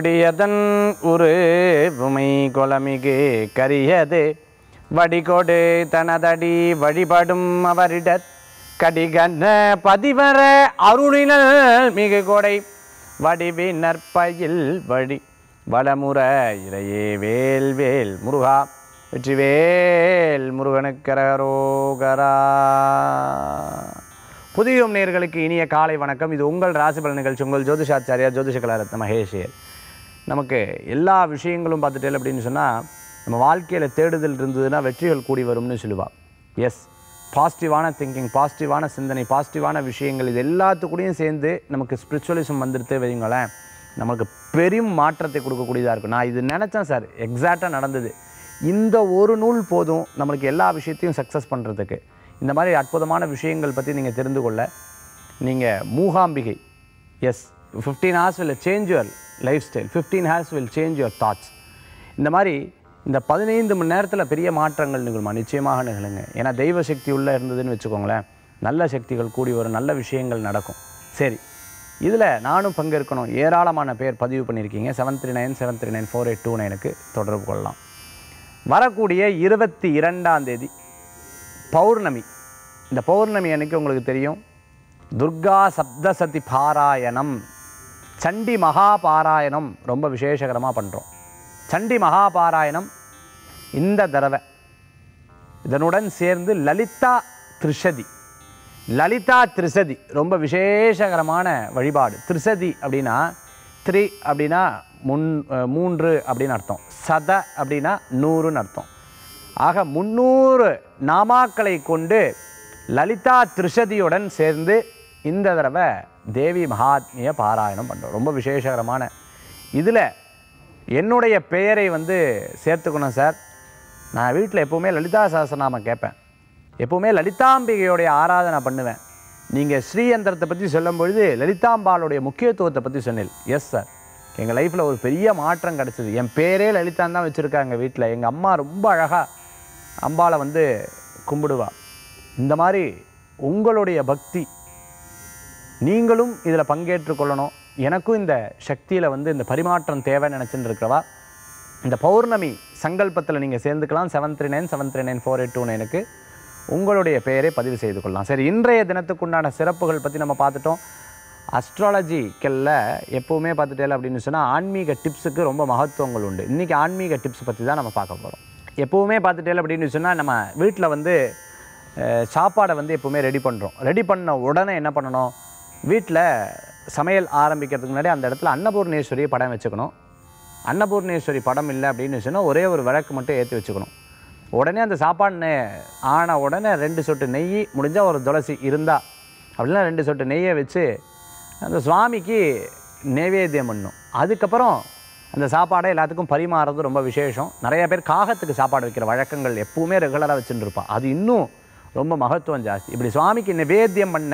கொடியதன் உரு உமை கொலமிகு கரியது வடிகொடு தனதடி வழிபடும் அவரிடத் கடிகன பதிவர அருளினல் மிகு கொடை வடிவினற்பயில் வழி வளமுற இறையே வேல் வேல் முருகா வெற்றிவேல் முருகனுக்கரோகரா புதியும் நேர்களுக்கு இனிய காலை வணக்கம் இது உங்கள் ராசிபலன் நிகழ்ச்சி உங்கள் ஜோதிஷாச்சாரியா ஜோதிஷ கலாரத்ன மகேஷியர் நமக்கு எல்லா விஷயங்களும் பார்த்துட்டே அப்படின்னு சொன்னால் நம்ம வாழ்க்கையில் தேடுதல் இருந்ததுன்னா வெற்றிகள் கூடி வரும்னு சொல்லுவாள் எஸ் பாசிட்டிவான திங்கிங் பாசிட்டிவான சிந்தனை பாசிட்டிவான விஷயங்கள் இது எல்லாத்துக்கூடயும் சேர்ந்து நமக்கு ஸ்பிரிச்சுவலிசம் வந்துடுத்து வைங்களேன் நமக்கு பெரும் மாற்றத்தை கொடுக்கக்கூடியதாக இருக்கும் நான் இது நினச்சேன் சார் எக்ஸாக்டாக நடந்தது இந்த ஒரு நூல் போதும் நம்மளுக்கு எல்லா விஷயத்தையும் சக்ஸஸ் பண்ணுறதுக்கு இந்த மாதிரி அற்புதமான விஷயங்கள் பற்றி நீங்கள் தெரிந்து கொள்ள நீங்கள் Mookambigai S fifteen hours will change your life style fifteen hours will change your thoughts இந்த மாதிரி இந்த பதினைந்து மணி நேரத்தில் பெரிய மாற்றங்கள் நிகழுமா நிச்சயமாக நிகழுங்க ஏன்னா தெய்வ சக்தி உள்ளே இருந்ததுன்னு வச்சுக்கோங்களேன் நல்ல சக்திகள் கூடி வரும் நல்ல விஷயங்கள் நடக்கும் சரி இதில் நானும் பங்கேற்கணும் ஏராளமான பேர் பதிவு பண்ணியிருக்கீங்க seven three nine seven three nine four eight two நைனுக்கு தொடர்பு கொள்ளலாம் வரக்கூடிய இருபத்தி இரண்டாம் தேதி பௌர்ணமி இந்த பௌர்ணமி அன்னைக்கு உங்களுக்கு தெரியும் துர்கா சப்தசதி பாராயணம் சண்டி மகாபாராயணம் ரொம்ப விசேஷகரமாக பண்ணுறோம் சண்டி மகாபாராயணம் இந்த தடவை இதனுடன் சேர்ந்து லலிதா திரிஷதி லலிதா திரிசதி ரொம்ப விசேஷகரமான வழிபாடு திரிசதி அப்படின்னா த்ரீ அப்படின்னா முன் அஹ், மூன்று அப்படின்னு அர்த்தம் சத அப்படின்னா நூறுன்னு அர்த்தம் ஆக முந்நூறு நாமாக்களை கொண்டு லலிதா திரிஷதியுடன் சேர்ந்து இந்த தடவை தேவி மகாத்மிய பாராயணம் பண்ணுறோம் ரொம்ப விசேஷகரமான இதில் என்னுடைய பெயரை வந்து சேர்த்துக்கணும் சார் நான் வீட்டில் எப்போவுமே லலிதா சஹஸ்ரநாமம் கேட்பேன் எப்போவுமே லலிதாம்பிகையோடைய ஆராதனை பண்ணுவேன் நீங்கள் ஸ்ரீயந்திரத்தை பற்றி சொல்லும் பொழுது லலிதாம்பாளுடைய முக்கியத்துவத்தை பற்றி சொன்னேன் எஸ் சார் எங்கள் லைஃப்பில் ஒரு பெரிய மாற்றம் கிடச்சிது என் பேரே லலிதான் தான் வச்சுருக்காங்க வீட்டில் எங்கள் அம்மா ரொம்ப அழகாக அம்பாளை வந்து கும்பிடுவா இந்த மாதிரி உங்களுடைய பக்தி நீங்களும் இதில் பங்கேற்று கொள்ளணும் எனக்கும் இந்த சக்தியில் வந்து இந்த பரிமாற்றம் தேவைன்னு நினச்சிட்டு இருக்கிறவா இந்த பௌர்ணமி சங்கல்பத்தில் நீங்கள் சேர்ந்துக்கலாம் seven three nine seven three nine four eight two நைனுக்கு உங்களுடைய பெயரை பதிவு செய்து கொள்ளலாம் சரி இன்றைய தினத்துக்குண்டான சிறப்புகள் பற்றி நம்ம பார்த்துட்டோம் அஸ்ட்ராலஜிக்கல்ல எப்போவுமே பார்த்துட்டேல அப்படின்னு சொன்னால் ஆன்மீக டிப்ஸுக்கு ரொம்ப மகத்துவங்கள் உண்டு இன்றைக்கி ஆன்மீக டிப்ஸ் பற்றி தான் நம்ம பார்க்க போகிறோம் எப்போவுமே பார்த்துட்டேல அப்படின்னு சொன்னால் நம்ம வீட்டில் வந்து அஹ், சாப்பாடை வந்து எப்போவுமே ரெடி பண்ணுறோம் ரெடி பண்ண உடனே என்ன பண்ணணும் வீட்டில் சமையல் ஆரம்பிக்கிறதுக்கு முன்னாடி அந்த இடத்துல அன்னபூர்ணேஸ்வரி படம் வச்சுக்கணும் அன்னபூர்ணேஸ்வரி படம் இல்லை அப்படின்னு சொன்னால் ஒரே ஒரு விளக்கு மட்டும் ஏற்றி வச்சுக்கணும் உடனே அந்த சாப்பாடு நெ- ஆன உடனே ரெண்டு சொட்டு நெய் முடிஞ்சால் ஒரு துளசி இருந்தால் அப்படின்னா ரெண்டு சொட்டு நெய்யை வச்சு அந்த சுவாமிக்கு நைவேத்தியம் பண்ணும் அதுக்கப்புறம் அந்த சாப்பாடை எல்லாத்துக்கும் பரிமாறுறது ரொம்ப விசேஷம் நிறைய பேர் காகத்துக்கு சாப்பாடு வைக்கிற வழக்கங்கள் எப்பவுமே ரெகுலராக வச்சுட்டு இருப்பா அது இன்னும் ரொம்ப மகத்துவம் ஜாஸ்தி இப்படி சுவாமிக்கு நிவேத்தியம் பண்ண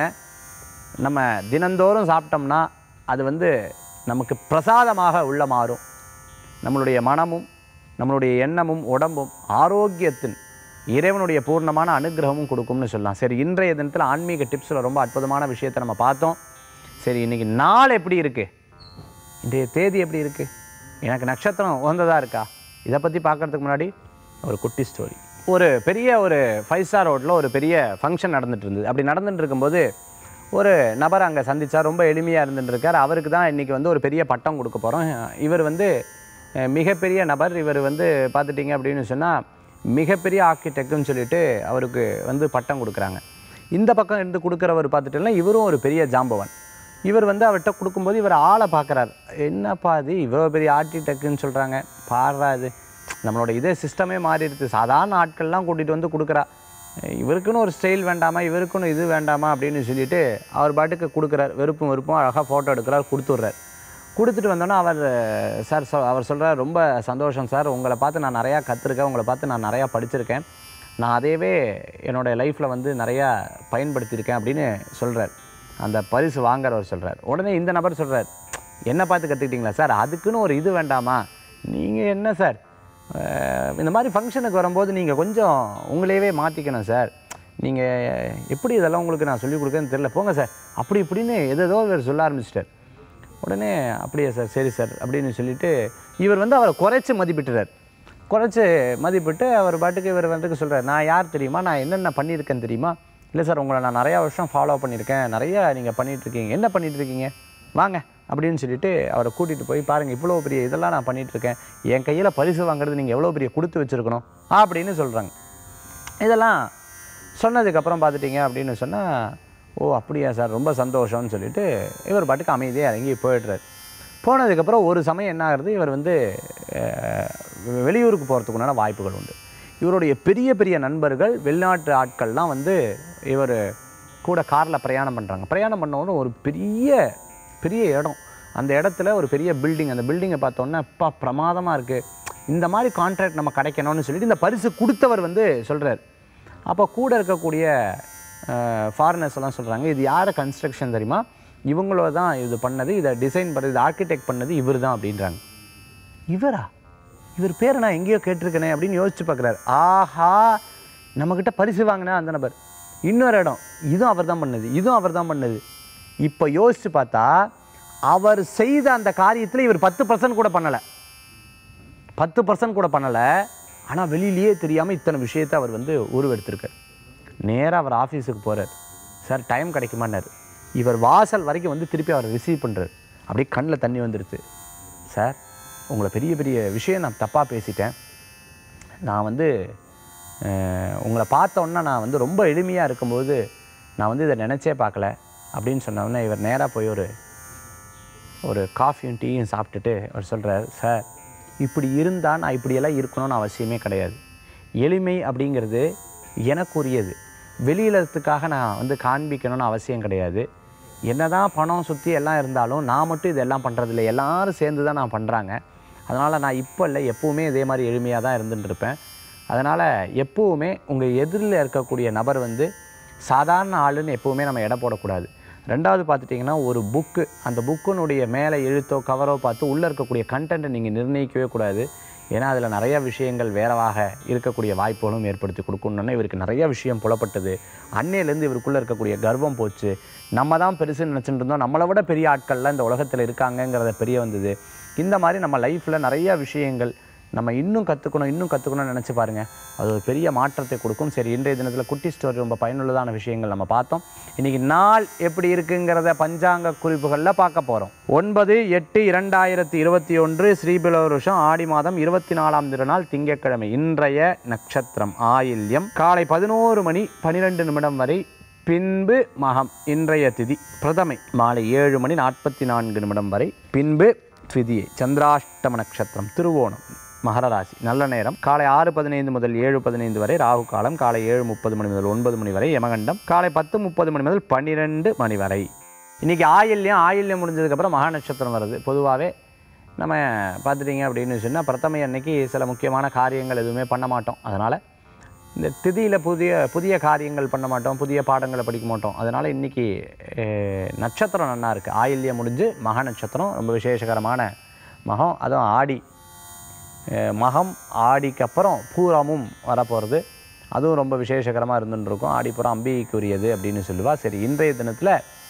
நம்ம தினந்தோறும் சாப்பிட்டோம்னா அது வந்து நமக்கு பிரசாதமாக உள்ள மாறும் நம்மளுடைய மனமும் நம்மளுடைய எண்ணமும் உடம்பும் ஆரோக்கியத்தின் இறைவனுடைய பூர்ணமான அனுகிரகமும் கொடுக்கும்னு சொல்லலாம் சரி இன்றைய தினத்தில் ஆன்மீக டிப்ஸில் ரொம்ப அற்புதமான விஷயத்தை நம்ம பார்த்தோம் சரி இன்றைக்கி நாள் எப்படி இருக்குது இன்றைய தேதி எப்படி இருக்குது எனக்கு நட்சத்திரம் உகந்ததாக இருக்கா இதை பற்றி பார்க்கறதுக்கு முன்னாடி ஒரு குட்டி ஸ்டோரி ஒரு பெரிய ஒரு ஃபைவ் ஸ்டார் ரோட்டில் ஒரு பெரிய ஃபங்க்ஷன் நடந்துட்டு இருந்தது அப்படி நடந்துட்டு இருக்கும்போது ஒரு நபர் அங்கே சந்திச்சா ரொம்ப எளிமையாக இருந்துட்டு இருக்கார் அவருக்கு தான் இன்றைக்கி வந்து ஒரு பெரிய பட்டம் கொடுக்க போகிறோம் இவர் வந்து அஹ், மிகப்பெரிய நபர் இவர் வந்து பார்த்துட்டிங்க அப்படின்னு சொன்னால் மிகப்பெரிய ஆர்கிடெக்ட்னு சொல்லிட்டு அவருக்கு வந்து பட்டம் கொடுக்குறாங்க இந்த பக்கம் இருந்து கொடுக்குறவர் பார்த்துட்டோம்னா இவரும் ஒரு பெரிய ஜாம்பவன் இவர் வந்து அவர்கிட்ட கொடுக்கும்போது இவர் ஆளை பார்க்குறாரு என்னப்பா இது இவ்வளோ பெரிய ஆர்கிடெக்ட்னு சொல்கிறாங்க பாடுறா இது நம்மளோட இதே சிஸ்டமே மாறிடுது சாதாரண ஆட்கள்லாம் கூட்டிகிட்டு வந்து கொடுக்குறா இவருக்குன்னு ஒரு ஸ்டைல் வேண்டாமா இவருக்குன்னு இது வேண்டாமா அப்படின்னு சொல்லிட்டு அவர் பாட்டுக்கு கொடுக்குறார் வெறுப்பும் வெறுப்பும் அழகாக ஃபோட்டோ எடுக்கிறார் கொடுத்துட்றார் கொடுத்துட்டு வந்தோன்னே அவர் சார் சொ அவர் சொல்கிறார் ரொம்ப சந்தோஷம் சார் உங்களை பார்த்து நான் நிறையா கற்றுருக்கேன் உங்களை பார்த்து நான் நிறையா படிச்சிருக்கேன் நான் அதையவே என்னோடய லைஃப்பில் வந்து நிறையா பயன்படுத்தியிருக்கேன் அப்படின்னு சொல்கிறார் அந்த பரிசு வாங்குறவர் சொல்கிறார் உடனே இந்த நபர் சொல்கிறார் என்ன பார்த்து கற்றுக்கிட்டீங்களா சார் அதுக்குன்னு ஒரு இது வேண்டாமா நீங்கள் என்ன சார் அஹ், இந்த மாதிரி ஃபங்க்ஷனுக்கு வரும்போது நீங்கள் கொஞ்சம் உங்களையவே மாற்றிக்கணும் சார் நீங்கள் எப்படி இதெல்லாம் உங்களுக்கு நான் சொல்லிக் கொடுக்கன்னு தெரியல போங்க சார் அப்படி இப்படின்னு எதேதோ இவர் சொல்ல ஆரம்பிச்சிட்டார் உடனே அப்படியா சார் சரி சார் அப்படின்னு சொல்லிட்டு இவர் வந்து அவரை குறைச்சி மதிப்பிட்டுறார் குறைச்சி மதிப்பிட்டு அவர் பாட்டுக்கு இவர் வந்துட்டு சொல்கிறார் நான் யார் தெரியுமா நான் என்னென்ன பண்ணியிருக்கேன் தெரியுமா இல்லை சார் உங்களை நான் நிறையா வருஷம் ஃபாலோ பண்ணியிருக்கேன் நிறையா நீங்கள் பண்ணிகிட்ருக்கீங்க என்ன பண்ணிட்டு இருக்கீங்க வாங்க அப்படின்னு சொல்லிட்டு அவரை கூட்டிகிட்டு போய் பாருங்கள் இவ்வளோ பெரிய இதெல்லாம் நான் பண்ணிகிட்ருக்கேன் என் கையில் பரிசு வாங்குறது நீங்கள் எவ்வளோ பெரிய கொடுத்து வச்சுருக்கணும் அப்படின்னு சொல்கிறாங்க இதெல்லாம் சொன்னதுக்கப்புறம் பார்த்துட்டீங்க அப்படின்னு சொன்னால் ஓ அப்படியா சார் ரொம்ப சந்தோஷம்னு சொல்லிட்டு இவர் பாட்டுக்கு அமைதியாக இறங்கி போயிடுறாரு போனதுக்கப்புறம் ஒரு சமயம் என்ன ஆகுறது இவர் வந்து அஹ், வெளியூருக்கு போகிறதுக்கு உண்டான வாய்ப்புகள் உண்டு இவருடைய பெரிய பெரிய நண்பர்கள் வெளிநாட்டு ஆட்கள்லாம் வந்து இவர் கூட காரில் பிரயாணம் பண்ணுறாங்க பிரயாணம் பண்ணவொன்னு ஒரு பெரிய பெரிய இடம் அந்த இடத்துல ஒரு பெரிய பில்டிங் அந்த பில்டிங்கை பார்த்தோன்னே அப்பா பிரமாதமாக இருக்குது இந்த மாதிரி கான்ட்ராக்ட் நம்ம கிடைக்கணும்னு சொல்லிட்டு இந்த பரிசு கொடுத்தவர் வந்து சொல்கிறார் அப்போ கூட இருக்கக்கூடிய ஃபாரினர்ஸ் எல்லாம் சொல்கிறாங்க இது யார கன்ஸ்ட்ரக்ஷன் தெரியுமா இவங்களோ தான் இது பண்ணது இதை டிசைன் பண்ணது இது ஆர்கிடெக்ட் பண்ணது இவர் தான் அப்படின்றாங்க இவரா இவர் பேரை நான் எங்கேயோ கேட்டிருக்கேனே அப்படின்னு யோசிச்சு பார்க்குறாரு ஆஹா நம்மக்கிட்ட பரிசு வாங்கினா அந்த நபர் இன்னொரு இடம் இதுவும் அவர் தான் பண்ணது இதுவும் அவர் தான் பண்ணது இப்போ யோசிச்சு பார்த்தா அவர் செய்த அந்த காரியத்தில் இவர் பத்து பர்சன்ட் கூட பண்ணலை பத்து பர்சன்ட் கூட பண்ணலை ஆனால் வெளியிலேயே தெரியாமல் இத்தனை விஷயத்தை அவர் வந்து உருவெடுத்திருக்கார் நேராக அவர் ஆஃபீஸுக்கு போகிறார் சார் டைம் கிடைக்குமான்னாரு இவர் வாசல் வரைக்கும் வந்து திருப்பி அவர் ரிசீவ் பண்ணுறாரு அப்படியே கண்ணில் தண்ணி வந்துடுச்சு சார் உங்களை பெரிய பெரிய விஷயம் நான் தப்பாக பேசிட்டேன் நான் வந்து அஹ், உங்களை பார்த்தோன்னா நான் வந்து ரொம்ப எளிமையாக இருக்கும்போது நான் வந்து இதை நினச்சே பார்க்கல அப்படின்னு சொன்னோன்னே இவர் நேராக போய் ஒரு ஒரு காஃபியும் டீயும் சாப்பிட்டுட்டு அவர் சொல்கிறார் சார் இப்படி இருந்தால் நான் இப்படியெல்லாம் இருக்கணும்னு அவசியமே கிடையாது எளிமை அப்படிங்கிறது எனக்குரியது வெளியிலத்துக்காக நான் வந்து காண்பிக்கணும்னு அவசியம் கிடையாது என்னதான் பணம் சுற்றி எல்லாம் இருந்தாலும் நான் மட்டும் இதெல்லாம் பண்ணுறதில்ல எல்லாரும் சேர்ந்து தான் நான் பண்ணுறாங்க அதனால் நான் இப்போ இல்லை எப்போவுமே இதே மாதிரி எளிமையாக தான் இருந்துட்டு இருப்பேன் அதனால் எப்போவுமே உங்கள் எதிரில் இருக்கக்கூடிய நபர் வந்து சாதாரண ஆளுன்னு எப்போவுமே நம்ம எடை போடக்கூடாது ரெண்டாவது பார்த்துட்டிங்கன்னா ஒரு புக்கு அந்த புக்கினுடைய மேலே எழுத்தோ கவரோ பார்த்து உள்ளே இருக்கக்கூடிய கண்டென்ட்டை நீங்கள் நிர்ணயிக்கவே கூடாது ஏன்னா அதில் நிறைய விஷயங்கள் வேறவாக இருக்கக்கூடிய வாய்ப்புகளும் ஏற்படுத்தி கொடுக்கணுன்னு இவருக்கு நிறைய விஷயம் புலப்பட்டது அன்னையிலேருந்து இவருக்குள்ளே இருக்கக்கூடிய கர்வம் போச்சு நம்ம தான் பெருசுன்னு நினச்சிட்டு இருந்தோம் நம்மளை விட பெரிய ஆட்கள்லாம் இந்த உலகத்தில் இருக்காங்கங்கிறத தெரிய வந்தது இந்த மாதிரி நம்ம லைஃப்பில் நிறைய விஷயங்கள் நம்ம இன்னும் கற்றுக்கணும் இன்னும் கற்றுக்கணும்னு நினச்சி பாருங்கள் அது ஒரு பெரிய மாற்றத்தை கொடுக்கும் சரி இன்றைய தினத்தில் குட்டி ஸ்டோரி ரொம்ப பயனுள்ளதான விஷயங்கள் நம்ம பார்த்தோம் இன்றைக்கி நாள் எப்படி இருக்குங்கிறத பஞ்சாங்க குறிப்புகளில் பார்க்க போகிறோம் ஒன்பது எட்டு இரண்டாயிரத்தி இருபத்தி ஒன்று ஸ்ரீபில வருஷம் ஆடி மாதம் இருபத்தி நாலாம் திருநாள் திங்கட்கிழமை இன்றைய நட்சத்திரம் ஆயில்யம் காலை பதினோரு மணி பன்னிரெண்டு நிமிடம் வரை பின்பு மகம் இன்றைய திதி பிரதமை மாலை ஏழு மணி நாற்பத்தி நான்கு நிமிடம் வரை பின்பு திதியை சந்திராஷ்டம நட்சத்திரம் திருவோணம் மகர ராசி நல்ல நேரம் காலை ஆறு பதினைந்து முதல் ஏழு பதினைந்து வரை ராகு காலம் காலை ஏழு முப்பது மணி முதல் ஒன்பது மணி வரை யமகண்டம் காலை பத்து முப்பது மணி முதல் பன்னிரெண்டு மணி வரை இன்றைக்கி ஆயில்யம் ஆயில்யம் முடிஞ்சதுக்கப்புறம் மகா நட்சத்திரம் வருது பொதுவாகவே நம்ம பார்த்துட்டிங்க அப்படின்னு சொன்னால் பிரதமை அன்னைக்கு சில முக்கியமான காரியங்கள் எதுவுமே பண்ண மாட்டோம் அதனால் இந்த திதியில் புதிய புதிய காரியங்கள் பண்ண மாட்டோம் புதிய பாடங்களை படிக்க மாட்டோம் அதனால் இன்றைக்கி நட்சத்திரம் நல்லா இருக்குது ஆயில்யம் முடிஞ்சு மக நட்சத்திரம் ரொம்ப விசேஷகரமான மகம் அதுவும் ஆடி அஹ், மகம் ஆடிக்கு அப்புறம் பூரமும் வரப்போகிறது அதுவும் ரொம்ப விசேஷகரமாக இருந்துன்னு இருக்கும் ஆடிப்புறம் அம்பிகைக்குரியது அப்படின்னு சொல்லுவா சரி இன்றைய தினத்தில்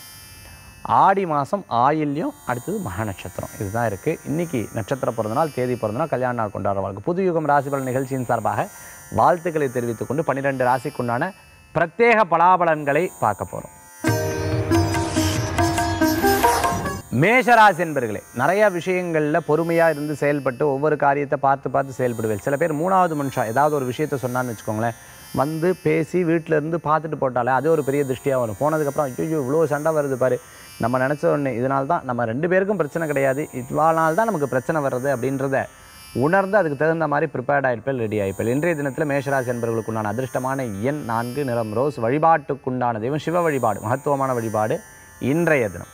ஆடி மாதம் ஆயில்யம் அடுத்தது மகா நட்சத்திரம் இதுதான் இருக்குது இன்றைக்கி நட்சத்திர பிறந்தநாள் தேதி பிறந்தநாள் கல்யாண நாள் கொண்டாடுறவர்களுக்கு புது யுகம் ராசிபலன் நிகழ்ச்சியின் சார்பாக வாழ்த்துக்களை தெரிவித்துக் கொண்டு பன்னிரெண்டு ராசிக்குண்டான பிரத்யேக பலாபலன்களை பார்க்க போகிறோம் மேஷராசி என்பர்களே நிறைய விஷயங்களில் பொறுமையாக இருந்து செயல்பட்டு ஒவ்வொரு காரியத்தை பார்த்து பார்த்து செயல்படுவேன் சில பேர் மூணாவது மனுஷன் ஏதாவது ஒரு விஷயத்த சொன்னான்னு வச்சுக்கோங்களேன் வந்து பேசி வீட்டில் இருந்து பார்த்துட்டு போட்டாலே அது ஒரு பெரிய திருஷ்டியாக வரும் போனதுக்கப்புறம் ஐயோ இவ்வளோ சண்டை வருது பாரு நம்ம நினச்ச ஒன்று இதனால தான் நம்ம ரெண்டு பேருக்கும் பிரச்சனை கிடையாது இவ்வளோ தான் நமக்கு பிரச்சனை வர்றது அப்படின்றத உணர்ந்து அதுக்கு தகுந்த மாதிரி ப்ரிப்பேர்ட் ஆயிருப்பேன் ரெடி ஆயிருப்பேன் இன்றைய தினத்தில் மேஷராசி என்பவர்களுக்குண்டான அதிர்ஷ்டமான எண் நான்கு நிறம் ரோஸ் வழிபாட்டுக்குண்டான தெய்வம் சிவ வழிபாடு மகத்துவமான வழிபாடு இன்றைய தினம்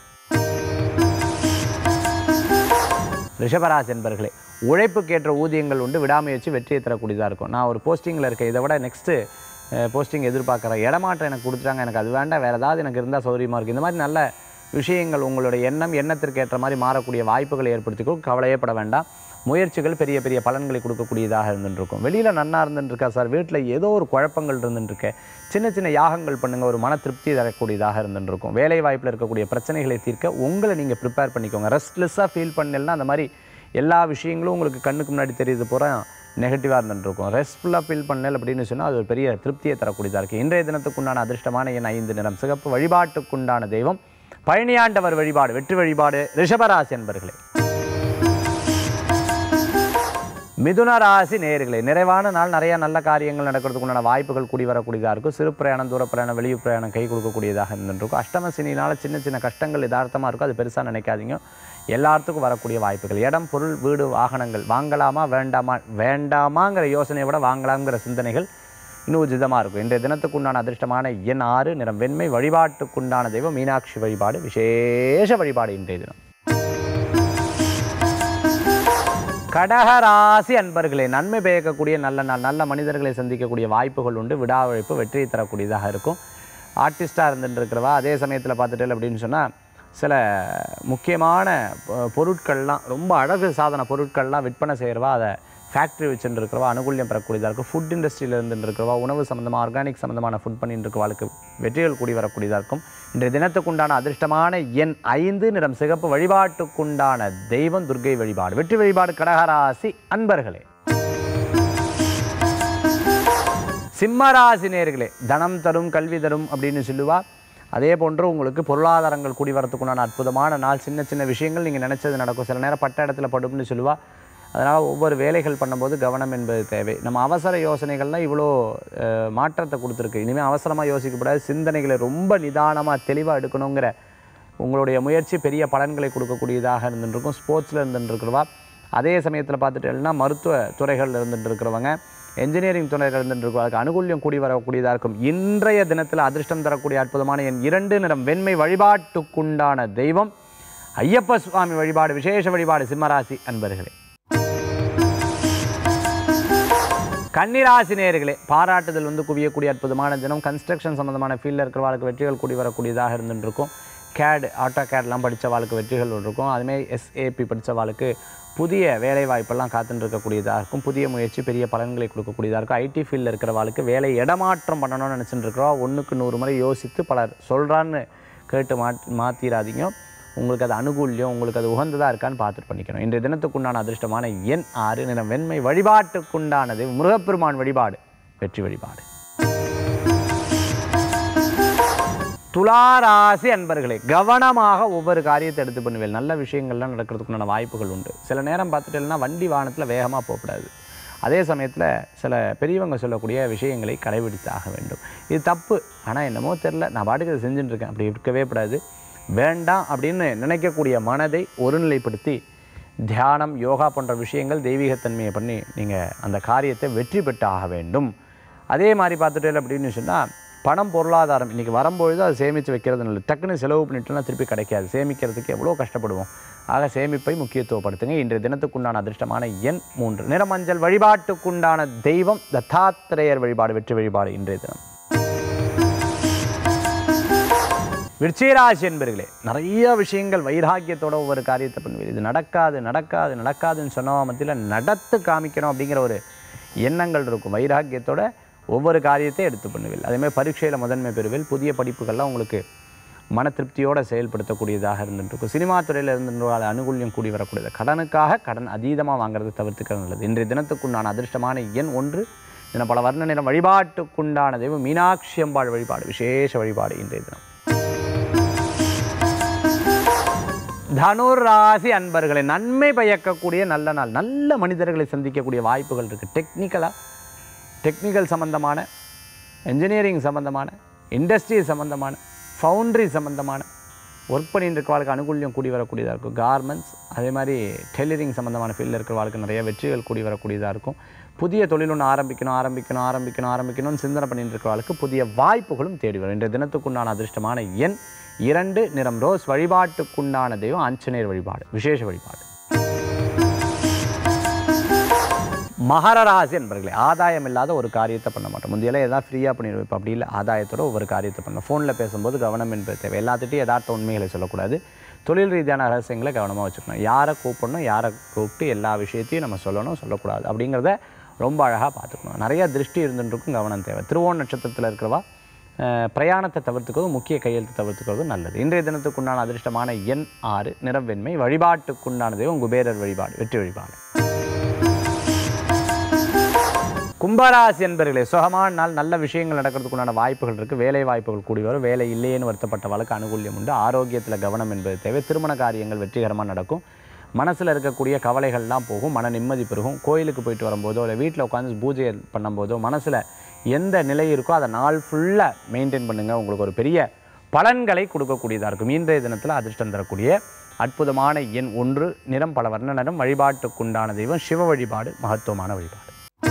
ரிஷபராசி என்பர்களே உழைப்புக்கேற்ற ஊதியங்கள் உண்டு விடாமுயற்சி வெற்றியை தரக்கூடியதாக இருக்கும் நான் ஒரு போஸ்டிங்கில் இருக்கேன் இதை விட நெக்ஸ்ட்டு போஸ்டிங் எதிர்பார்க்குறேன் இடமாற்றம் எனக்கு கொடுத்துட்டாங்க எனக்கு அது வேண்டாம் வேறு ஏதாவது எனக்கு இருந்தால் சௌகரியமாக இருக்குது இந்த மாதிரி நல்ல விஷயங்கள் உங்களுடைய எண்ணம் எண்ணத்திற்கு ஏற்ற மாதிரி மாறக்கூடிய வாய்ப்புகளை ஏற்படுத்திக்கும் கவலையே பட வேண்டாம் முயற்சிகள் பெரிய பெரிய பலன்களை கொடுக்கக்கூடியதாக இருந்துருக்கும் வெளியில் நன்னா இருந்துருக்கா சார் வீட்டில் ஏதோ ஒரு குழப்பங்கள் இருந்துருக்கு சின்ன சின்ன யாகங்கள் பண்ணுங்கள் ஒரு மன திருப்தி தரக்கூடியதாக இருந்துருக்கும் வேலை வாய்ப்பில் இருக்கக்கூடிய பிரச்சனைகளை தீர்க்க உங்களை நீங்கள் ப்ரிப்பேர் பண்ணிக்கோங்க ரெஸ்ட்லெஸ்ஸாக ஃபீல் பண்ணலன்னா அந்த மாதிரி எல்லா விஷயங்களும் உங்களுக்கு கண்ணுக்கு முன்னாடி தெரியுது பூரா நெகட்டிவாக இருந்துருக்கும் ரெஸ்ட்ஃபுல்லாக ஃபீல் பண்ணல அப்படின்னு சொன்னால் அது ஒரு பெரிய திருப்தியை தரக்கூடியதாக இருக்குது இன்றைய தினத்துக்குண்டான அதிர்ஷ்டமான என் ஐந்து நிறம் சிகப்பு வழிபாட்டுக்குண்டான தெய்வம் பழனியாண்டவர் வழிபாடு வெற்றி வழிபாடு ரிஷபராசி என்பர்களே மிதுன ராசி நேயர்களே நிறைவான நாள் நிறைய நல்ல காரியங்கள் நடக்கிறதுக்கு உண்டான வாய்ப்புகள் கூடி வரக்கூடியதாக இருக்கும் சிறு பிரயாணம் தூர பிரயாணம் வெளியூர் பிரயாணம் கை கொடுக்கக்கூடியதாக இருந்துருக்கும் அஷ்டம சனினால சின்ன சின்ன கஷ்டங்கள் யதார்த்தமாக இருக்கும் அது பெருசாக நினைக்காதீங்க எல்லாத்துக்கும் வரக்கூடிய வாய்ப்புகள் இடம் பொருள் வீடு வாகனங்கள் வாங்கலாமா வேண்டாமா வேண்டாமாங்கிற யோசனையை விட வாங்கலாங்கிற சிந்தனைகள் இன்னும் உஜிதமாக இருக்கும் இன்றைய தினத்துக்கு உண்டான அதிர்ஷ்டமான எண் ஆறு நிறம் வெண்மை வழிபாட்டுக்குண்டான தெய்வம் மீனாட்சி வழிபாடு விசேஷ வழிபாடு இன்றைய தினம் கடகராசி அன்பர்களே நன்மை பயக்கக்கூடிய நல்ல நாள் நல்ல மனிதர்களை சந்திக்கக்கூடிய வாய்ப்புகள் உண்டு விடாவழைப்பு வெற்றியை தரக்கூடியதாக இருக்கும் ஆர்டிஸ்டாக இருந்துட்டு இருக்கிறவா அதே சமயத்தில் பார்த்துட்டு அப்படின்னு சொன்னால் சில முக்கியமான பொ- பொருட்கள்லாம் ரொம்ப அழகு சாதன பொருட்கள்லாம் விற்பனை செய்கிறவா அதை ஃபேக்ட்ரி வச்சுட்டு இருக்கிறவா அனுகூல்யம் பெறக்கூடியதாக இருக்கும் ஃபுட் இண்டஸ்ட்ரியில் இருந்துட்டு இருக்கிறவா உணவு சம்மந்தமாக ஆர்கானிக் சம்மந்தமான ஃபுட் பண்ணிட்டு இருக்கிறவாளுக்கு வெற்றிகள் கூடி வரக்கூடியதாக இருக்கும் இன்றைய தினத்துக்குண்டான அதிர்ஷ்டமான எண் ஐந்து நிறம் சிகப்பு வழிபாட்டுக்குண்டான தெய்வம் துர்க்கை வழிபாடு வெற்றி வழிபாடு கடகராசி அன்பர்களே சிம்மராசி நேர்களே தனம் தரும் கல்வி தரும் அப்படின்னு சொல்லுவா அதே போன்று உங்களுக்கு பொருளாதாரங்கள் கூடி வரத்துக்குண்டான அற்புதமான நாள் சின்ன சின்ன விஷயங்கள் நீங்கள் நினச்சது நடக்கும் சில நேரம் பட்ட இடத்துல படும்னு சொல்லுவா அதனால் ஒவ்வொரு வேலைகள் பண்ணும்போது கவனம் என்பது தேவை நம்ம அவசர யோசனைகள்லாம் இவ்வளோ அஹ், மாற்றத்தை கொடுத்துருக்கு இனிமேல் அவசரமாக யோசிக்கக்கூடாது சிந்தனைகளை ரொம்ப நிதானமாக தெளிவாக எடுக்கணுங்கிற உங்களுடைய முயற்சி பெரிய பலன்களை கொடுக்கக்கூடியதாக இருந்துருக்கும் ஸ்போர்ட்ஸில் இருந்துருக்கிறவா அதே சமயத்தில் பார்த்துட்டேன்னா மருத்துவ துறைகளில் இருந்துட்டு இருக்கிறவங்க என்ஜினியரிங் துறையில் இருந்துட்டு இருக்கிறவங்க அனுகூல்யம் கூடி வரக்கூடியதாக இருக்கும் இன்றைய தினத்தில் அதிர்ஷ்டம் தரக்கூடிய அற்புதமான என் இரண்டு நிறம் வெண்மை வழிபாட்டுக்குண்டான தெய்வம் ஐயப்ப சுவாமி வழிபாடு விசேஷ வழிபாடு சிம்மராசி அன்பர்களே கன்னிராசி நேயர்களே பாராட்டுதல் வந்து குவியக்கூடிய அற்புதமான தினம் கன்ஸ்ட்ரக்ஷன் சம்மந்தமான ஃபீல்டில் இருக்கிறவர்களுக்கு வெற்றிகள் கூடி வரக்கூடியதாக இருந்துட்டு இருக்கும் கேட் ஆட்டோ கேட்லாம் படித்தவாளுக்கு வெற்றிகள் இருக்கும் அதுமாதிரி எஸ்ஏபி படித்தவாளுக்கு புதிய வேலை வாய்ப்பெல்லாம் காத்துட்டு இருக்கக்கூடியதாக இருக்கும் புதிய முயற்சி பெரிய பலன்களை கொடுக்கக்கூடியதாக இருக்கும் ஐடி ஃபீல்டில் இருக்கிறவாளுக்கு வேலை இடமாற்றம் பண்ணணும்னு நினச்சிட்டு இருக்கிறவா ஒன்றுக்கு நூறு முறை யோசித்து பலர் சொல்கிறான்னு கேட்டு மாட் மாற்றிடாதீங்க உங்களுக்கு அது அனுகூல்யம் உங்களுக்கு அது உகந்ததாக இருக்கான்னு பார்த்துட்டு பண்ணிக்கணும் இன்றைய தினத்துக்குண்டான அதிர்ஷ்டமான எண் ஆறு நிறம் வெண்மை வழிபாட்டுக்குண்டானது முருகப்பெருமான் வழிபாடு வெற்றி வழிபாடு துளாராசி அன்பர்களே கவனமாக ஒவ்வொரு காரியத்தை எடுத்து பண்ணுவேன் நல்ல விஷயங்கள்லாம் நடக்கிறதுக்குண்டான வாய்ப்புகள் உண்டு சில நேரம் பார்த்துட்டேன்னா வண்டி வாகனத்தில் வேகமாக போகக்கூடாது அதே சமயத்தில் சில பெரியவங்க சொல்லக்கூடிய விஷயங்களை கடைபிடித்தாக வேண்டும் இது தப்பு ஆனால் என்னமோ தெரில நான் பாட்டுக்கு அதை செஞ்சுட்டு இருக்கேன் அப்படி இருக்கவே கூடாது வேண்டாம் அப்படின்னு நினைக்கக்கூடிய மனதை ஒருநிலைப்படுத்தி தியானம் யோகா போன்ற விஷயங்கள் தெய்வீகத்தன்மையை பண்ணி நீங்கள் அந்த காரியத்தை வெற்றி பெற்று ஆக வேண்டும் அதே மாதிரி பார்த்துட்டே அப்படின்னு சொன்னால் பணம் பொருளாதாரம் இன்றைக்கி வரும்பொழுது அதை சேமித்து வைக்கிறது நல்லது டக்குன்னு செலவு பண்ணிட்டோம்னா திருப்பி கிடைக்காது சேமிக்கிறதுக்கு எவ்வளோ கஷ்டப்படுவோம் ஆக சேமிப்பை முக்கியத்துவப்படுத்துங்க இன்றைய தினத்துக்குண்டான அதிர்ஷ்டமான எண் மூன்று நிறமஞ்சள் வழிபாட்டுக்குண்டான தெய்வம் தத்தாத்திரேயர் வழிபாடு வெற்றி வழிபாடு இன்றைய தினம் விருச்சிகராசி என்பர்களே நிறைய விஷயங்கள் வைராக்கியத்தோட ஒவ்வொரு காரியத்தை பண்ணுவீர் இது நடக்காது நடக்காது நடக்காதுன்னு சொன்னவா மத்தியில் நடத்து காமிக்கணும் அப்படிங்கிற ஒரு எண்ணங்கள் இருக்கும் வைராக்கியத்தோட ஒவ்வொரு காரியத்தை எடுத்து பண்ணுவீர்கள் அதேமாதிரி பரீட்சையில் முதன்மை பெறுவேல் புதிய படிப்புகள்லாம் உங்களுக்கு மன திருப்தியோடு செயல்படுத்தக்கூடியதாக இருந்துட்டு இருக்கும் சினிமா துறையில் இருந்துட்டு அனுகூல்யம் கூடி வரக்கூடியது கடனுக்காக கடன் அதீதமாக வாங்குறது தவிர்த்துக்கிறது நல்லது இன்றைய தினத்துக்குண்டான அதிர்ஷ்டமான எண் ஒன்று தின பல வர்ண நிறம் வழிபாட்டுக்குண்டான தெய்வம் மீனாட்சி அம்பாள் வழிபாடு விசேஷ வழிபாடு இன்றைய தினம் தனுர் ராசி அன்பர்களை நன்மை பயக்கக்கூடிய நல்ல நாள் நல்ல மனிதர்களை சந்திக்கக்கூடிய வாய்ப்புகள் இருக்குது டெக்னிக்கலாக டெக்னிக்கல் சம்மந்தமான இன்ஜினியரிங் சம்மந்தமான இண்டஸ்ட்ரி சம்மந்தமான ஃபவுண்ட்ரி சம்மந்தமான ஒர்க் பண்ணிட்டு இருக்கிறவாளுக்கு அனுகூல்யம் கூடி வரக்கூடியதாக இருக்கும் கார்மெண்ட்ஸ் அதே மாதிரி டெய்லரிங் சம்மந்தமான ஃபீல்டில் இருக்கிறவாளுக்கு நிறைய வெற்றிகள் கூடி வரக்கூடியதாக இருக்கும் புதிய தொழில் ஒன்று ஆரம்பிக்கணும் ஆரம்பிக்கணும் ஆரம்பிக்கணும் ஆரம்பிக்கணும்னு சிந்தனை பண்ணிட்டு இருக்கிறவாளுக்கு புதிய வாய்ப்புகளும் தேடி வரும் இன்றைய தினத்துக்குண்டான அதிர்ஷ்டமான எண் இரண்டு நிறம் ரோஸ் வழிபாட்டுக்குண்டான தெய்வம் ஆஞ்சநேயர் வழிபாடு விசேஷ வழிபாடு மகர ராசி என்பர்களே ஆதாயம் இல்லாத ஒரு காரியத்தை பண்ண மாட்டோம் முந்தையெல்லாம் எதாவது ஃப்ரீயாக பண்ணிடுவோம் இப்போ அப்படி இல்லை ஆதாயத்தோட ஒவ்வொரு காரியத்தை பண்ணணும் ஃபோனில் பேசும்போது கவனம் என்பது தேவை எல்லாத்திட்டையும் யதார்த்த உண்மைகளை சொல்லக்கூடாது தொழில் ரீதியான ரகசியங்களை கவனமாக வச்சுக்கணும் யாரை கூப்பிடணும் யாரை கூப்பிட்டு எல்லா விஷயத்தையும் நம்ம சொல்லணும் சொல்லக்கூடாது அப்படிங்கிறத ரொம்ப அழகாக பார்த்துக்கணும் நிறைய திருஷ்டி இருந்துருக்கும் கவனம் தேவை திருவோண நட்சத்திரத்தில் இருக்கிறவா அஹ், பிரயாணத்தை தவிர்த்துக்கவும் முக்கிய கையெழுத்து தவிர்த்துக்கவும் நல்லது இன்றைய தினத்துக்குண்டான அதிர்ஷ்டமான எண் ஆறு நிறம் வெண்மை வழிபாட்டுக்குண்டான தெய்வம் குபேரர் வழிபாடு வெற்றி வழிபாடு கும்பராசி என்பர்களே சுகமான நாள் நல்ல விஷயங்கள் நடக்கிறதுக்குண்டான வாய்ப்புகள் இருக்குது வேலை வாய்ப்புகள் கூடி வரும் வேலை இல்லையேன்னு வருத்தப்பட்டவளுக்கு அனுகூல்யம் உண்டு ஆரோக்கியத்தில் கவனம் என்பது தேவை திருமண காரியங்கள் வெற்றிகரமாக நடக்கும் மனசில் இருக்கக்கூடிய கவலைகள்லாம் போகும் மன நிம்மதி பெருகும் கோயிலுக்கு போயிட்டு வரும்போதோ இல்லை வீட்டில் உட்காந்து பூஜை பண்ணும்போதோ மனசில் எந்த நிலை இருக்கோ அதை நாள் ஃபுல்லாக மெயின்டைன் பண்ணுங்கள் உங்களுக்கு ஒரு பெரிய பலன்களை கொடுக்கக்கூடியதாக இருக்கும் இன்றைய தினத்தில் அதிர்ஷ்டம் தரக்கூடிய அற்புதமான எண் ஒன்று நிறம் பல வர்ண நிறம் வழிபாட்டுக்குண்டான தெய்வம் சிவ வழிபாடு மகத்துவமான வழிபாடு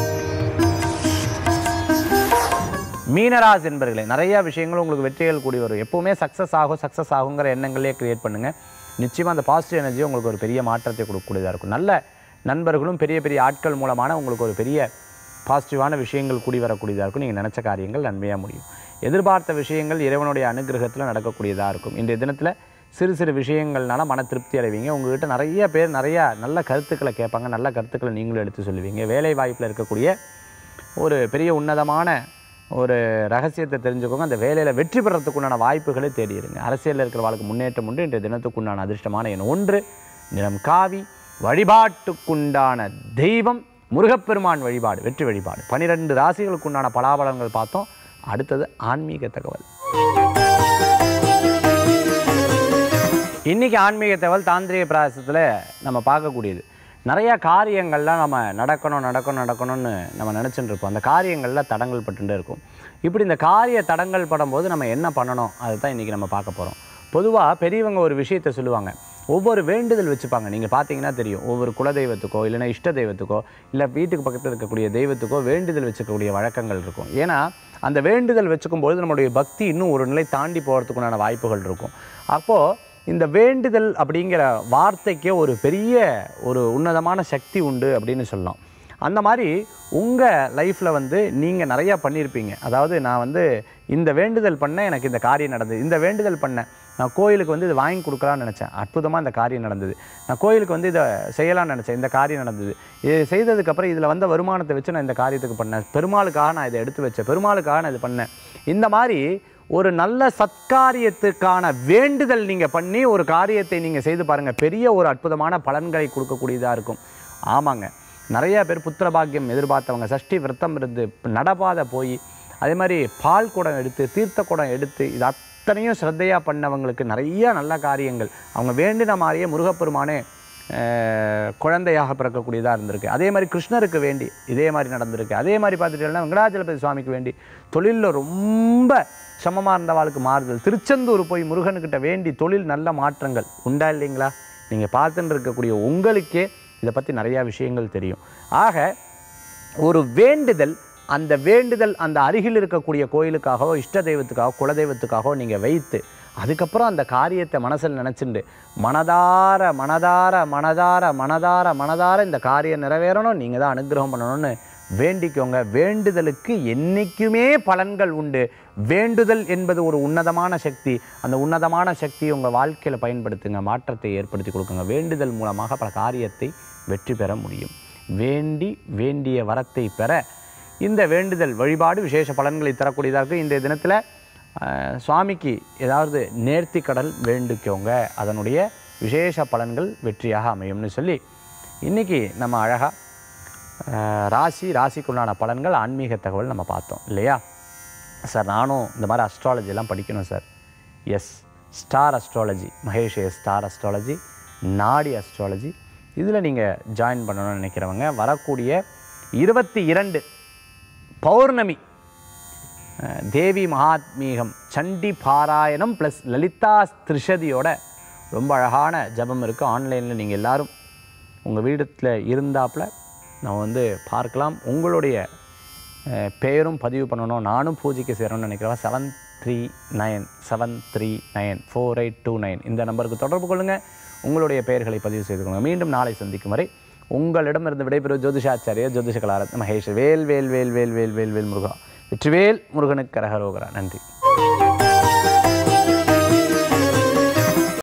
மீனராசி என்பர்களே நிறைய விஷயங்கள் உங்களுக்கு வெற்றிகள் கூடி வரும் எப்பவுமே சக்ஸஸ் ஆகும் சக்ஸஸ் ஆகுங்கிற எண்ணங்களே கிரியேட் பண்ணுங்க நிச்சயமாக அந்த பாசிட்டிவ் எனர்ஜி உங்களுக்கு ஒரு பெரிய மாற்றத்தை கொடுக்கக்கூடியதாக இருக்கும் நல்ல நண்பர்களும் பெரிய பெரிய ஆட்கள் மூலமான உங்களுக்கு ஒரு பெரிய பாசிட்டிவான விஷயங்கள் கூடி வரக்கூடியதாக இருக்கும் நீங்கள் நினச்ச காரியங்கள் நன்மையாக முடியும் எதிர்பார்த்த விஷயங்கள் இறைவனுடைய அனுகிரகத்தில் நடக்கக்கூடியதாக இருக்கும் இன்றைய தினத்தில் சிறு சிறு விஷயங்கள்னால மன திருப்தி அடைவீங்க உங்ககிட்ட நிறைய பேர் நிறையா நல்ல கருத்துக்களை கேட்பாங்க நல்ல கருத்துக்களை நீங்களும் எடுத்து சொல்லுவீங்க வேலை வாய்ப்பில் இருக்கக்கூடிய ஒரு பெரிய உன்னதமான ஒரு ரகசியத்தை தெரிஞ்சுக்கோங்க அந்த வேலையில் வெற்றி பெறத்துக்குண்டான வாய்ப்புகளை தேடிடுங்க அரசியலில் இருக்கிற வாழ்க்கை முன்னேற்றம் உண்டு இன்றைய தினத்துக்குண்டான அதிர்ஷ்டமான எண் ஒன்று நிறம் காவி வழிபாட்டுக்குண்டான தெய்வம் முருகப்பெருமான் வழிபாடு வெற்றி வழிபாடு பனிரெண்டு ராசிகளுக்குண்டான பலாபலங்கள் பார்த்தோம் அடுத்தது ஆன்மீக தகவல் இன்றைக்கி ஆன்மீக தகவல் தாந்திரிக பிராசத்தில் நம்ம பார்க்கக்கூடியது நிறையா காரியங்கள்லாம் நம்ம நடக்கணும் நடக்கணும் நடக்கணும்னு நம்ம நினச்சிட்டு இருப்போம் அந்த காரியங்களில் தடங்கள் பட்டுட்டே இருக்கும் இப்படி இந்த காரிய தடங்கள் படும்போது நம்ம என்ன பண்ணணும் அதை தான் இன்றைக்கி நம்ம பார்க்க போகிறோம் பொதுவாக பெரியவங்க ஒரு விஷயத்தை சொல்லுவாங்க ஒவ்வொரு வேண்டுதல் வச்சுப்பாங்க நீங்கள் பார்த்தீங்கன்னா தெரியும் ஒவ்வொரு குலதெய்வத்துக்கோ இல்லைன்னா இஷ்ட தெய்வத்துக்கோ இல்லை வீட்டுக்கு பக்கத்தில் இருக்கக்கூடிய தெய்வத்துக்கோ வேண்டுதல் வச்சுக்கக்கூடிய வழக்கங்கள் இருக்கும் ஏன்னா அந்த வேண்டுதல் வச்சுக்கும்போது நம்மளுடைய பக்தி இன்னும் ஒரு நிலை தாண்டி போகிறதுக்குண்டான வாய்ப்புகள் இருக்கும் அப்போது இந்த வேண்டுதல் அப்படிங்கிற வார்த்தைக்கே ஒரு பெரிய ஒரு உன்னதமான சக்தி உண்டு அப்படின்னு சொல்லலாம் அந்த மாதிரி உங்கள் லைஃப்பில் வந்து நீங்கள் நிறையா பண்ணியிருப்பீங்க அதாவது நான் வந்து இந்த வேண்டுதல் பண்ணேன் எனக்கு இந்த காரியம் நடந்தது இந்த வேண்டுதல் பண்ணேன் நான் கோயிலுக்கு வந்து இது வாங்கி கொடுக்கலான்னு நினச்சேன் அற்புதமாக இந்த காரியம் நடந்தது நான் கோயிலுக்கு வந்து இதை செய்யலாம்னு நினச்சேன் இந்த காரியம் நடந்தது இது செய்ததுக்கப்புறம் இதில் வந்த வருமானத்தை வச்சு நான் இந்த காரியத்துக்கு பண்ணேன் பெருமாளுக்காக நான் இதை எடுத்து வச்சேன் பெருமாளுக்காக நான் இது பண்ணேன் இந்த மாதிரி ஒரு நல்ல சத்காரியத்துக்கான வேண்டுதல் நீங்கள் பண்ணி ஒரு காரியத்தை நீங்கள் செய்து பாருங்கள் பெரிய ஒரு அற்புதமான பலன்களை கொடுக்கக்கூடியதாக இருக்கும் ஆமாங்க நிறைய பேர் புத்திர பாக்கியம் எதிர்பார்த்தவங்க சஷ்டி விரதம் இருந்து நடபாதை போய் அதே மாதிரி பால் குடம் எடுத்து தீர்த்த குடம் எடுத்து இது அத்தனையும் ஸ்ரத்தையாக பண்ணவங்களுக்கு நிறைய நல்ல காரியங்கள் அவங்க வேண்டின மாதிரியே முருகப்பெருமானே அஹ், குழந்தையாக பிறக்கக்கூடியதாக இருந்திருக்கு அதே மாதிரி கிருஷ்ணருக்கு வேண்டி இதே மாதிரி நடந்திருக்கு அதே மாதிரி பார்த்துட்டீங்கன்னா வெங்கடாச்சலபதி சுவாமிக்கு வேண்டி தொழிலில் ரொம்ப சிரமமாக இருந்தவாளுக்கு மாறுதல் திருச்செந்தூர் போய் முருகனுக்கிட்ட வேண்டி தொழில் நல்ல மாற்றங்கள் உண்டா இல்லைங்களா நீங்கள் பார்த்துட்டு இருக்கக்கூடிய உங்களுக்கே இதை பற்றி நிறையா விஷயங்கள் தெரியும் ஆக ஒரு வேண்டுதல் அந்த வேண்டுதல் அந்த அருகில் இருக்கக்கூடிய கோயிலுக்காகவோ இஷ்ட தெய்வத்துக்காகவோ குலதெய்வத்துக்காகவோ நீங்கள் வைத்து அதுக்கப்புறம் அந்த காரியத்தை மனசில் நினச்சிண்டு மனதார மனதார மனதார மனதார மனதார இந்த காரியம் நிறைவேறணும் நீங்கள் தான் அனுகிரகம் பண்ணணும்னு வேண்டிக்கோங்க வேண்டுதலுக்கு என்றைக்குமே பலன்கள் உண்டு வேண்டுதல் என்பது ஒரு உன்னதமான சக்தி அந்த உன்னதமான சக்தியை உங்கள் வாழ்க்கையில் பயன்படுத்துங்க மாற்றத்தை ஏற்படுத்தி கொடுக்குங்க வேண்டுதல் மூலமாக பல காரியத்தை வெற்றி பெற முடியும் வேண்டி வேண்டிய வரத்தை பெற இந்த வேண்டுதல் வழிபாடு விசேஷ பலன்களை தரக்கூடியதாக இருக்குது இன்றைய தினத்தில் அஹ், சுவாமிக்கு ஏதாவது நேர்த்தி கடல் வேண்டிக்கோங்க அதனுடைய விசேஷ பலன்கள் வெற்றியாக அமையும்னு சொல்லி இன்றைக்கி நம்ம அழகாக ராசி ராசிக்குள்ளான பலன்கள் ஆன்மீக தகவல் நம்ம பார்த்தோம் இல்லையா சார் நானும் இந்த மாதிரி அஸ்ட்ராலஜிலாம் படிக்கணும் sir S star astrology Mahesh star astrology Nadi astrology இதில் நீங்கள் ஜாயின் பண்ணணும்னு நினைக்கிறவங்க வரக்கூடிய இருபத்தி இரண்டு பௌர்ணமி அஹ், தேவி மகாத்மீகம் சண்டி பாராயணம் ப்ளஸ் லலிதா திரிஷதியோட ரொம்ப அழகான ஜபம் இருக்குது ஆன்லைனில் நீங்கள் எல்லாரும் உங்கள் வீடத்தில் இருந்தாப்புல நம்ம வந்து பார்க்கலாம் உங்களுடைய அஹ், பெயரும் பதிவு பண்ணணும் நானும் பூஜைக்கு சேரணும்னு நினைக்கிறவா seven three nine seven three nine four eight two nine இந்த நம்பருக்கு தொடர்பு கொள்ளுங்கள் உங்களுடைய பெயர்களை பதிவு செய்து கொள்ளுங்கள் மீண்டும் நாளை சந்திக்கும் வரை உங்களிடமிருந்து விடைபெறும் ஜோதிஷாச்சாரிய ஜோதிஷ கலாரத் மகேஷ் வேல் வேல் வேல் வேல் வேல் வேல் வேல் முருகா வெற்றிவேல் முருகனுக்கு கரகரோகரா நன்றி